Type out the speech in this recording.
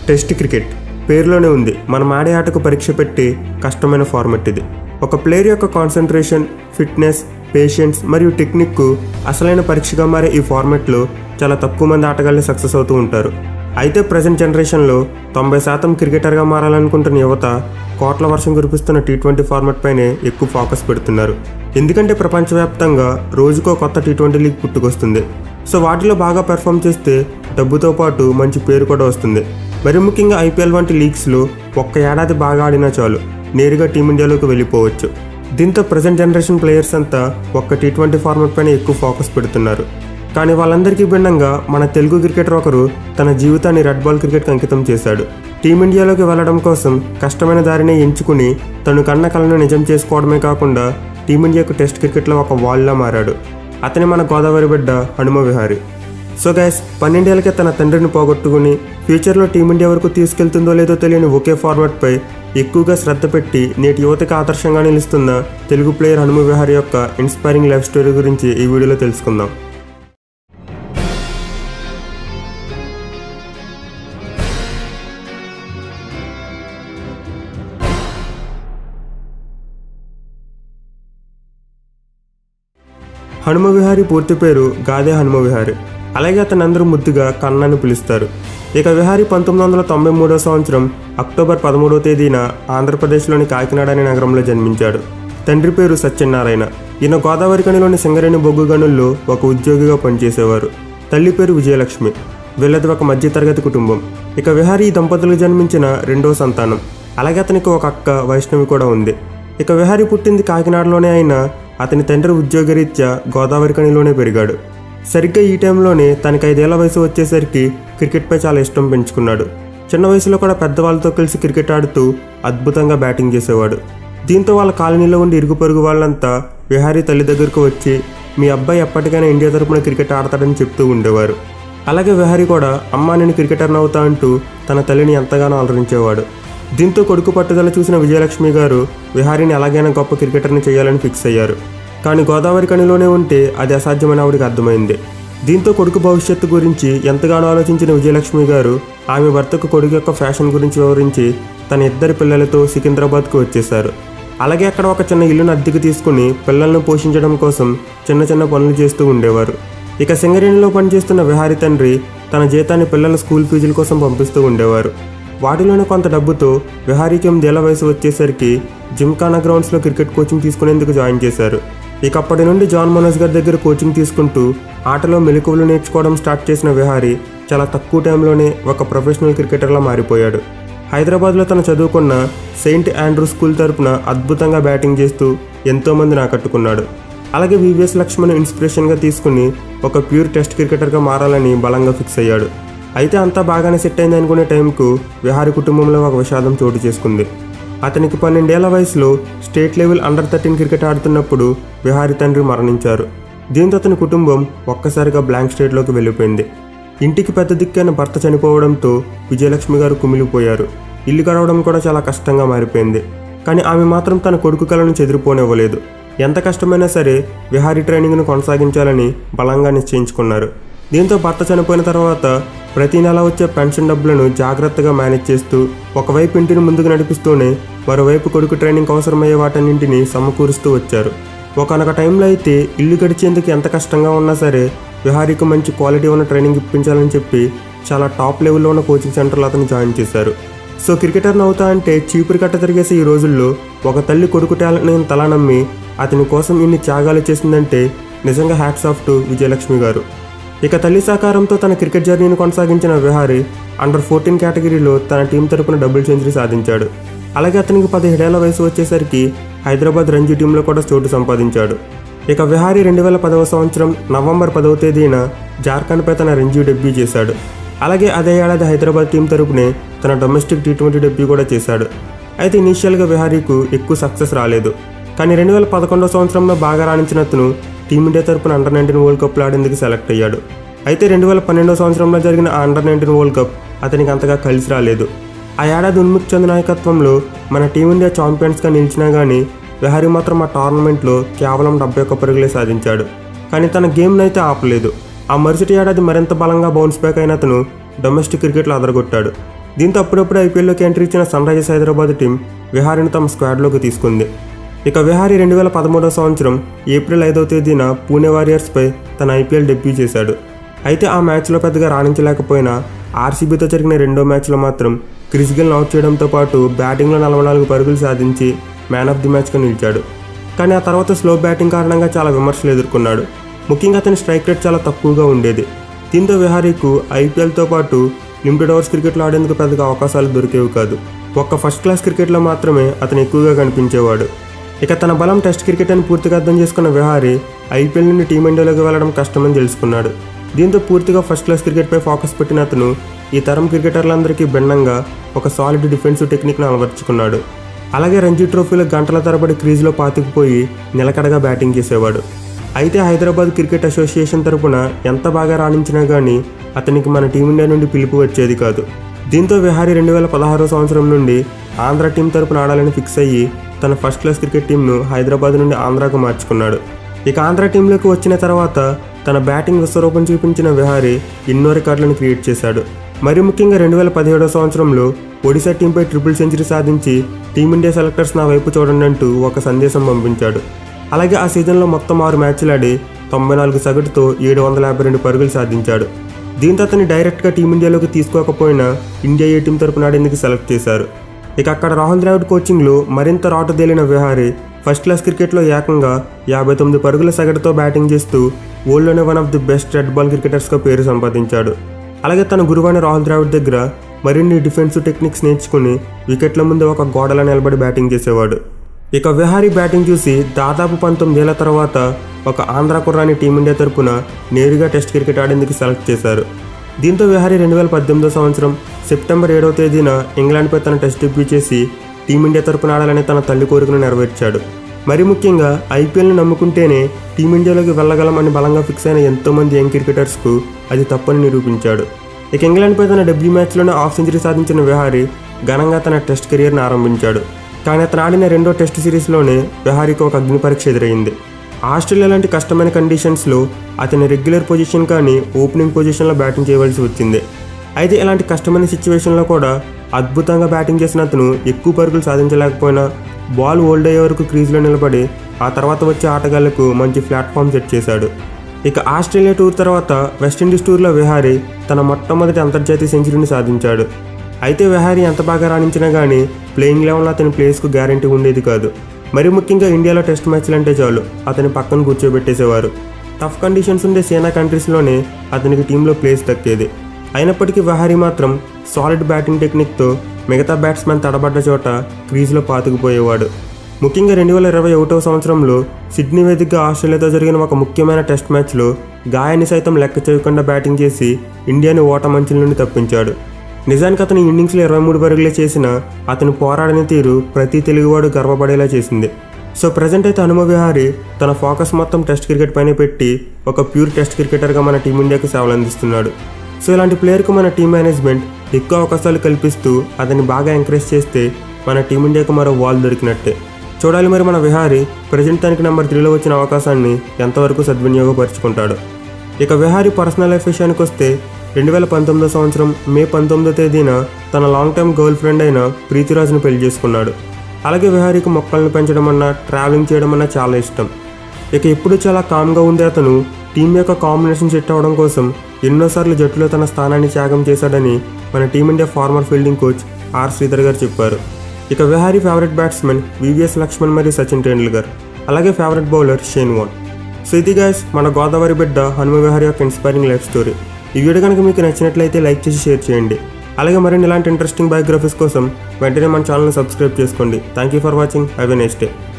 test cricket పేరులోనే ఉంది మనం ఆడే ఆటకు పరీక్ష పెట్టి కష్టమైన ఫార్మెట్ ఇది ఒక ప్లేయర్ యొక్క కాన్సన్ట్రేషన్ ఫిట్నెస్ పేషెన్స్ మరియు టెక్నిక్కు అసలైన పరీక్షగా మారే ఈ ఫార్మెట్లో చాలా తక్కువ మంది ఆటగాళ్ళు సక్సెస్ అవుతూ ఉంటారు అయితే ప్రజెంట్ జనరేషన్లో తొంభై శాతం క్రికెటర్గా మారాలనుకుంటున్న యువత కోట్ల వర్షం కురిపిస్తున్న టీ ట్వంటీ ఫార్మాట్ పైనే ఎక్కువ ఫోకస్ పెడుతున్నారు ఎందుకంటే ప్రపంచవ్యాప్తంగా రోజుకో కొత్త టీ ట్వంటీ లీగ్ పుట్టుకొస్తుంది సో వాటిలో బాగా పెర్ఫామ్ చేస్తే డబ్బుతో పాటు మంచి పేరు కూడా వస్తుంది మరి ముఖ్యంగా ఐపీఎల్ వంటి లీగ్స్లో ఒక్క ఏడాది బాగా ఆడినా చాలు నేరుగా టీమిండియాలోకి వెళ్ళిపోవచ్చు దీంతో ప్రజెంట్ జనరేషన్ ప్లేయర్స్ అంతా ఒక్క టీ ట్వంటీ ఫార్మాట్ పైన ఎక్కువ ఫోకస్ పెడుతున్నారు కానీ వాళ్ళందరికీ భిన్నంగా మన తెలుగు క్రికెటర్ ఒకరు తన జీవితాన్ని రెడ్ బాల్ క్రికెట్కి అంకితం చేశాడు టీమిండియాలోకి వెళ్ళడం కోసం కష్టమైన దారిని ఎంచుకుని తను కన్న కలను నిజం చేసుకోవడమే కాకుండా టీమిండియాకు టెస్ట్ క్రికెట్లో ఒక వాల్లా మారాడు అతని మన గోదావరి బిడ్డ హనుమ విహారి సో గైస్ పన్నెండేళ్లకే తన తండ్రిని పోగొట్టుకుని ఫ్యూచర్లో టీమిండియా వరకు తీసుకెళ్తుందో లేదో తెలియని ఒకే ఫార్మాట్పై ఎక్కువగా శ్రద్ధ పెట్టి నేటి యువతకి ఆదర్శంగా నిలుస్తున్న తెలుగు ప్లేయర్ హనుమ విహారి యొక్క ఇన్స్పైరింగ్ లైఫ్ స్టోరీ గురించి ఈ వీడియోలో తెలుసుకుందాం హనుమ విహారి పూర్తి పేరు గాదే హనుమ విహారి అలాగే అతను అందరూ ముద్దుగా కన్న అని పిలుస్తారు ఇక విహారి పంతొమ్మిది వందల తొంభై మూడో సంవత్సరం అక్టోబర్ పదమూడవ తేదీన ఆంధ్రప్రదేశ్లోని కాకినాడ అనే నగరంలో జన్మించాడు తండ్రి పేరు సత్యనారాయణ ఈయన గోదావరి కనిలోని సింగరేణి బొగ్గు గనుల్లో ఒక ఉద్యోగిగా పనిచేసేవారు తల్లి పేరు విజయలక్ష్మి వీళ్ళది ఒక మధ్యతరగతి కుటుంబం ఇక విహారీ ఈ దంపతులకు జన్మించిన రెండో సంతానం అలాగే అతనికి ఒక అక్క వైష్ణవి కూడా ఉంది ఇక విహారీ పుట్టింది కాకినాడలోనే అయినా అతని తండ్రి ఉద్యోగరీత్యా గోదావరి కనిలోనే పెరిగాడు సరిగ్గా ఈ టైంలోనే తనకి ఐదేళ్ల వయసు వచ్చేసరికి క్రికెట్పై చాలా ఇష్టం పెంచుకున్నాడు చిన్న వయసులో కూడా పెద్దవాళ్ళతో కలిసి క్రికెట్ ఆడుతూ అద్భుతంగా బ్యాటింగ్ చేసేవాడు దీంతో వాళ్ళ కాలనీలో ఉండి ఇరుగు పొరుగు వాళ్ళంతా విహారీ తల్లి దగ్గరకు వచ్చి మీ అబ్బాయి ఎప్పటికైనా ఇండియా తరపున క్రికెట్ ఆడతాడని చెప్తూ ఉండేవారు అలాగే విహారీ కూడా అమ్మా నేను క్రికెటర్ని అవుతా అంటూ తన తల్లిని ఎంతగానో అలరించేవాడు దీంతో కొడుకు పట్టుదల చూసిన విజయలక్ష్మి గారు విహారీని ఎలాగైనా గొప్ప క్రికెటర్ని చేయాలని ఫిక్స్ అయ్యారు కానీ గోదావరి కనిలోనే ఉంటే అది అసాధ్యమని ఆవిడకి అర్థమైంది దీంతో కొడుకు భవిష్యత్తు గురించి ఎంతగానో ఆలోచించిన విజయలక్ష్మి గారు ఆమె భర్తకు కొడుకు యొక్క ఫ్యాషన్ గురించి వివరించి తన ఇద్దరి పిల్లలతో సికింద్రాబాద్కు వచ్చేశారు అలాగే అక్కడ ఒక చిన్న ఇల్లును అద్దెకు తీసుకుని పిల్లలను పోషించడం కోసం చిన్న చిన్న పనులు చేస్తూ ఉండేవారు ఇక సింగరేణిలో పనిచేస్తున్న విహారి తండ్రి తన జీతాన్ని పిల్లల స్కూల్ ఫీజుల కోసం పంపిస్తూ ఉండేవారు వాటిలోనే కొంత డబ్బుతో విహారీకి ఎనిమిదేళ్ల వయసు వచ్చేసరికి జిమ్ఖానా గ్రౌండ్స్లో క్రికెట్ కోచింగ్ తీసుకునేందుకు జాయిన్ చేశారు ఇక అప్పటి నుండి జాన్ మనోజ్ గారి దగ్గర కోచింగ్ తీసుకుంటూ ఆటలో మెలకువలు నేర్చుకోవడం స్టార్ట్ చేసిన విహారీ చాలా తక్కువ టైంలోనే ఒక ప్రొఫెషనల్ క్రికెటర్లా మారిపోయాడు హైదరాబాద్లో తను చదువుకున్న సెయింట్ ఆండ్రూ స్కూల్ తరపున అద్భుతంగా బ్యాటింగ్ చేస్తూ ఎంతోమందిని ఆకట్టుకున్నాడు అలాగే వివిఎస్ లక్ష్మణ్ ఇన్స్పిరేషన్గా తీసుకుని ఒక ప్యూర్ టెస్ట్ క్రికెటర్గా మారాలని బలంగా ఫిక్స్ అయ్యాడు అయితే అంతా బాగానే సెట్ అయింది అనుకునే టైంకు విహారీ కుటుంబంలో ఒక విషాదం చోటు చేసుకుంది అతనికి పన్నెండేళ్ల వయసులో state level under thirteen cricket ఆడుతున్నప్పుడు విహారీ తండ్రి మరణించారు దీంతో అతని కుటుంబం ఒక్కసారిగా బ్లాంక్ స్టేట్లోకి వెళ్ళిపోయింది ఇంటికి పెద్ద దిక్కైన భర్త చనిపోవడంతో విజయలక్ష్మి గారు కుమిలిపోయారు ఇల్లు గడవడం కూడా చాలా కష్టంగా మారిపోయింది కానీ ఆమె మాత్రం తన కొడుకు కలను చెదిరిపోనివ్వలేదు ఎంత కష్టమైనా సరే విహారీ ట్రైనింగ్ను కొనసాగించాలని బలంగా నిశ్చయించుకున్నారు దీంతో భర్త చనిపోయిన తర్వాత ప్రతి నెల వచ్చే పెన్షన్ డబ్బులను జాగ్రత్తగా మేనేజ్ చేస్తూ ఒకవైపు ఇంటిని ముందుకు నడిపిస్తూనే మరోవైపు కొడుకు ట్రైనింగ్ అవసరమయ్యే వాటన్నింటినీ సమకూరుస్తూ వచ్చారు ఒకనొక టైంలో అయితే ఇల్లు గడిచేందుకు ఎంత కష్టంగా ఉన్నా సరే విహారీకి మంచి క్వాలిటీ ఉన్న ట్రైనింగ్ ఇప్పించాలని చెప్పి చాలా టాప్ లెవెల్లో ఉన్న కోచింగ్ సెంటర్లో అతను జాయిన్ చేశారు సో క్రికెటర్ని అవుతా అంటే చీపురు కట్ట తిరిగేసి ఈ రోజుల్లో ఒక తల్లి కొడుకు టాలెంట్ని తలా నమ్మి అతని కోసం ఇన్ని త్యాగాలు చేసిందంటే నిజంగా హ్యాట్స్ ఆఫ్ టు విజయలక్ష్మి గారు ఇక తల్లి సహకారంతో తన క్రికెట్ జర్నీని కొనసాగించిన విహారీ అండర్ ఫోర్టీన్ కేటగిరీలో తన టీం తరపున డబుల్ సెంచరీ సాధించాడు అలాగే అతనికి పదిహేడేళ్ల వయసు వచ్చేసరికి హైదరాబాద్ రంజీ టీంలో కూడా చోటు సంపాదించాడు ఇక విహారీ రెండు వేల పదవ సంవత్సరం నవంబర్ పదవ తేదీన జార్ఖండ్పై తన రంజీ డెబ్యూ చేశాడు అలాగే అదే ఏడాది హైదరాబాద్ టీం తరపునే తన డొమెస్టిక్ టీ ట్వంటీ డెబ్యూ కూడా చేశాడు అయితే ఇనీషియల్గా విహారీకు ఎక్కువ సక్సెస్ రాలేదు కానీ రెండు వేల పదకొండవ సంవత్సరంలో బాగా రాణించిన అతను టీమిండియా తరపున అండర్ నైన్టీన్ వరల్డ్ కప్లో ఆడేందుకు సెలెక్ట్ అయ్యాడు అయితే రెండు వేల పన్నెండవ సంవత్సరంలో జరిగిన ఆ అండర్ నైన్టీన్ వరల్డ్ కప్ అతనికి అంతగా కలిసి రాలేదు ఆ ఏడాది ఉన్ముఖ్ చంద్ నాయకత్వంలో మన టీమిండియా ఛాంపియన్స్గా నిలిచినా కానీ విహారీ మాత్రం ఆ టోర్నమెంట్లో కేవలం డెబ్బై ఒక్క పరుగులే సాధించాడు కానీ తన గేమ్ను అయితే ఆపలేదు ఆ మరుసటి ఏడాది మరింత బలంగా బౌన్స్ బ్యాక్ అయిన అతను డొమెస్టిక్ క్రికెట్లో అదరగొట్టాడు దీంతో అప్పుడప్పుడు ఐపీఎల్లోకి ఎంట్రీ ఇచ్చిన సన్ రైజర్స్ హైదరాబాద్ టీం విహారీని తమ స్క్వాడ్లోకి తీసుకుంది ఇక విహారీ రెండు వేల పదమూడవ సంవత్సరం ఏప్రిల్ ఐదవ తేదీన పూణే వారియర్స్పై తన ఐపీఎల్ డెబ్యూ చేశాడు అయితే ఆ మ్యాచ్లో పెద్దగా రాణించలేకపోయినా ఆర్సీబీతో జరిగిన రెండో మ్యాచ్లో మాత్రం క్రిస్ గెల్ని అవుట్ చేయడంతో పాటు బ్యాటింగ్లో నలభై నాలుగు పరుగులు సాధించి మ్యాన్ ఆఫ్ ది మ్యాచ్గా నిలిచాడు కానీ ఆ తర్వాత స్లో బ్యాటింగ్ కారణంగా చాలా విమర్శలు ఎదుర్కొన్నాడు ముఖ్యంగా అతని స్ట్రైక్ రేట్ చాలా తక్కువగా ఉండేది దీంతో విహారీకు ఐపీఎల్తో పాటు లిమిటెడ్ ఓవర్స్ క్రికెట్లో ఆడేందుకు పెద్దగా అవకాశాలు దొరికేవి కాదు ఒక్క ఫస్ట్ క్లాస్ క్రికెట్లో మాత్రమే అతను ఎక్కువగా కనిపించేవాడు ఇక తన బలం టెస్ట్ క్రికెట్ అని పూర్తిగా అర్థం చేసుకున్న విహారీ ఐపీఎల్ నుండి టీమిండియాలోకి వెళ్ళడం కష్టమని తెలుసుకున్నాడు దీంతో పూర్తిగా ఫస్ట్ క్లాస్ క్రికెట్పై ఫోకస్ పెట్టిన అతను ఈ తరం క్రికెటర్లందరికీ భిన్నంగా ఒక సాలిడ్ డిఫెన్సివ్ టెక్నిక్ను అలవర్చుకున్నాడు అలాగే రంజీ ట్రోఫీలో గంటల తరబడి క్రీజ్లో పాతుకుపోయి నిలకడగా బ్యాటింగ్ చేసేవాడు అయితే హైదరాబాద్ క్రికెట్ అసోసియేషన్ తరపున ఎంత బాగా రాణించినా కానీ అతనికి మన టీమిండియా నుండి పిలుపు వచ్చేది కాదు దీంతో విహారీ రెండు వేల పదహారో సంవత్సరం నుండి ఆంధ్ర టీం తరపున ఆడాలని ఫిక్స్ అయ్యి తన ఫస్ట్ క్లాస్ క్రికెట్ టీంను హైదరాబాద్ నుండి ఆంధ్రాకు మార్చుకున్నాడు ఇక ఆంధ్ర టీంలోకి వచ్చిన తర్వాత తన బ్యాటింగ్ విశ్వరూపం చూపించిన విహారీ ఎన్నో రికార్డులను క్రియేట్ చేశాడు మరి ముఖ్యంగా రెండు వేల పదిహేడో సంవత్సరంలో ఒడిశా టీంపై ట్రిపుల్ సెంచరీ సాధించి టీమిండియా సెలెక్టర్స్ నా వైపు చూడండి అంటూ ఒక సందేశం పంపించాడు అలాగే ఆ సీజన్లో మొత్తం ఆరు మ్యాచ్లు ఆడి తొంభై నాలుగు సగటుతో ఏడు వందల యాభై రెండు పరుగులు సాధించాడు దీంతో అతన్ని డైరెక్ట్గా టీమిండియాలోకి తీసుకోకపోయినా ఇండియా ఏ టీం తరపున ఆడేందుకు సెలెక్ట్ చేశారు ఇక అక్కడ రాహుల్ ద్రావిడ్ కోచింగ్లో మరింత రాటుదేలిన విహారీ ఫస్ట్ క్లాస్ క్రికెట్లో ఏకంగా యాభై తొమ్మిది పరుగుల సగటుతో బ్యాటింగ్ చేస్తూ వరల్డ్లోనే one of the best red ball క్రికెటర్స్గా పేరు సంపాదించాడు అలాగే తన గురువైన రాహుల్ ద్రావిడ్ దగ్గర మరిన్ని డిఫెన్సివ్ టెక్నిక్స్ నేర్చుకుని వికెట్ల ముందు ఒక గోడలా నిలబడి బ్యాటింగ్ చేసేవాడు ఇక విహారీ బ్యాటింగ్ చూసి దాదాపు పంతొమ్మిదేళ్ల తర్వాత ఒక ఆంధ్ర కుర్రాని టీమిండియా తరపున నేరుగా టెస్ట్ క్రికెట్ ఆడేందుకు సెలెక్ట్ చేశారు దీంతో విహారీ రెండు వేల పద్దెనిమిదో సంవత్సరం సెప్టెంబర్ ఏడవ తేదీన ఇంగ్లాండ్పై తన టెస్ట్ డెబ్యూ చేసి టీమిండియా తరపున ఆడాలని తన తల్లి కోరికను నెరవేర్చాడు మరి ముఖ్యంగా ఐపీఎల్ని నమ్ముకుంటేనే టీమిండియాలోకి వెళ్ళగలమని బలంగా ఫిక్స్ అయిన ఎంతోమంది యంగ్ క్రికెటర్స్కు అది తప్పని నిరూపించాడు ఇక ఇంగ్లాండ్పై తన డెబ్యూ మ్యాచ్లోనే హాఫ్ సెంచరీ సాధించిన విహారీ ఘనంగా తన టెస్ట్ కెరియర్ని ఆరంభించాడు కానీ అతను ఆడిన రెండో టెస్ట్ సిరీస్లోనే విహారీకి ఒక అగ్ని పరీక్ష ఎదురైంది ఆస్ట్రేలియా లాంటి కష్టమైన కండిషన్స్లో అతని రెగ్యులర్ పొజిషన్ కానీ ఓపెనింగ్ పొజిషన్లో బ్యాటింగ్ చేయవలసి వచ్చింది అయితే ఇలాంటి కష్టమైన సిచ్యువేషన్లో కూడా అద్భుతంగా బ్యాటింగ్ చేసిన అతను ఎక్కువ పరుగులు సాధించలేకపోయినా బాల్ ఓల్డ్ అయ్యే వరకు క్రీజ్లో నిలబడి ఆ తర్వాత వచ్చే ఆటగాళ్లకు మంచి ప్లాట్ఫామ్ సెట్ చేశాడు ఇక ఆస్ట్రేలియా టూర్ తర్వాత వెస్టిండీస్ టూర్లో విహారీ తన మొట్టమొదటి అంతర్జాతీయ సెంచరీని సాధించాడు అయితే విహారీ ఎంత బాగా రాణించినా కానీ ప్లేయింగ్ లెవెల్లో అతని ప్లేస్కు గ్యారంటీ ఉండేది కాదు మరి ముఖ్యంగా ఇండియాలో టెస్ట్ మ్యాచ్లు అంటే చాలు అతని పక్కన కూర్చోబెట్టేసేవారు టఫ్ కండిషన్స్ ఉండే సేనా కంట్రీస్లోనే అతనికి టీంలో ప్లేస్ దక్కేది అయినప్పటికీ విహారీ మాత్రం సాలిడ్ బ్యాటింగ్ టెక్నిక్తో మిగతా బ్యాట్స్మెన్ తడబడ్డ చోట క్రీజ్లో పాతుకుపోయేవాడు ముఖ్యంగా రెండు వేల ఇరవై ఒకటవ సంవత్సరంలో సిడ్నీ వేదికగా ఆస్ట్రేలియాతో జరిగిన ఒక ముఖ్యమైన టెస్ట్ మ్యాచ్లో గాయాన్ని సైతం లెక్క చేయకుండా బ్యాటింగ్ చేసి ఇండియాని ఓటమంచుల నుండి తప్పించాడు నిజానికి అతను ఇన్నింగ్స్లో ఇరవై మూడు పరుగులే చేసిన అతను పోరాడిన తీరు ప్రతి తెలుగువాడు గర్వపడేలా చేసింది సో ప్రజెంట్ అయితే హనుమ విహారీ తన ఫోకస్ మొత్తం టెస్ట్ క్రికెట్ పైన పెట్టి ఒక ప్యూర్ టెస్ట్ క్రికెటర్గా మన టీమిండియాకి సేవలు అందిస్తున్నాడు సో ఇలాంటి ప్లేయర్కు మన టీం మేనేజ్మెంట్ ఎక్కువ అవకాశాలు కల్పిస్తూ అతన్ని బాగా ఎంకరేజ్ చేస్తే మన టీమిండియాకు మరో వాల్ దొరికినట్టే చూడాలి మరి మన విహారీ ప్రజెంట్ తనకి నెంబర్ త్రీలో వచ్చిన అవకాశాన్ని ఎంతవరకు సద్వినియోగపరుచుకుంటాడు ఇక విహారీ పర్సనల్ లైఫ్ విషయానికి వస్తే రెండు వేల పంతొమ్మిదో సంవత్సరం మే పంతొమ్మిదో తేదీన తన లాంగ్ టైమ్ గర్ల్ ఫ్రెండ్ అయిన ప్రీతిరాజ్ను పెళ్లి చేసుకున్నాడు అలాగే విహారీకి మొక్కలను పెంచడం అన్నా ట్రావెలింగ్ చేయడం అన్నా చాలా ఇష్టం ఇక ఎప్పుడు చాలా కామ్గా ఉండే అతను టీం యొక్క కాంబినేషన్ సెట్ అవ్వడం కోసం ఎన్నోసార్లు జట్టులో తన స్థానాన్ని త్యాగం చేశాడని మన team India former fielding coach R Sridhar garu చెప్పారు ఇక Vihari favourite batsmen VVS Laxman మరియు సచిన్ టెండూల్కర్ అలాగే favourite bowler Shane Warne so ఇది గాయస్ మన గోదావరి బిడ్డ హనుమ విహారీ యొక్క ఇన్స్పైరింగ్ లైఫ్ స్టోరీ ఈ వీడియో కనుక మీకు నచ్చినట్లయితే లైక్ చేసి షేర్ చేయండి అలాగే మరిన్ని ఇలాంటి ఇంట్రెస్టింగ్ బయోగ్రఫీస్ కోసం వెంటనే మన ఛానల్ని సబ్స్క్రైబ్ చేసుకోండి thank you for watching have a next day